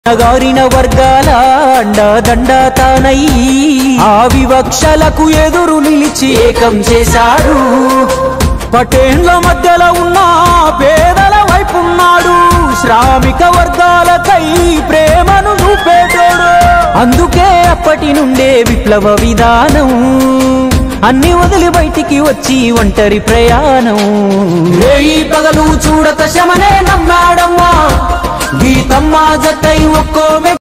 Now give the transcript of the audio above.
నగారిన వర్గాల అండదండ తానయ్యి ఆ వివక్షలకు ఎదురు నిలిచి ఏకం చేశాడు పటేండ్ల మధ్యలో ఉన్న పేదల వైపున్నాడు శ్రామిక వర్గాలకై ప్రేమను చూపేటోడు అందుకే అప్పటి నుండే విప్లవ విధానం అన్ని వదిలి బయటికి వచ్చి ఒంటరి ప్రయాణం రేయి పగలు చూడక శమనే నమ్మాడమ్మా గీతమ్మ జతై ఒక్కో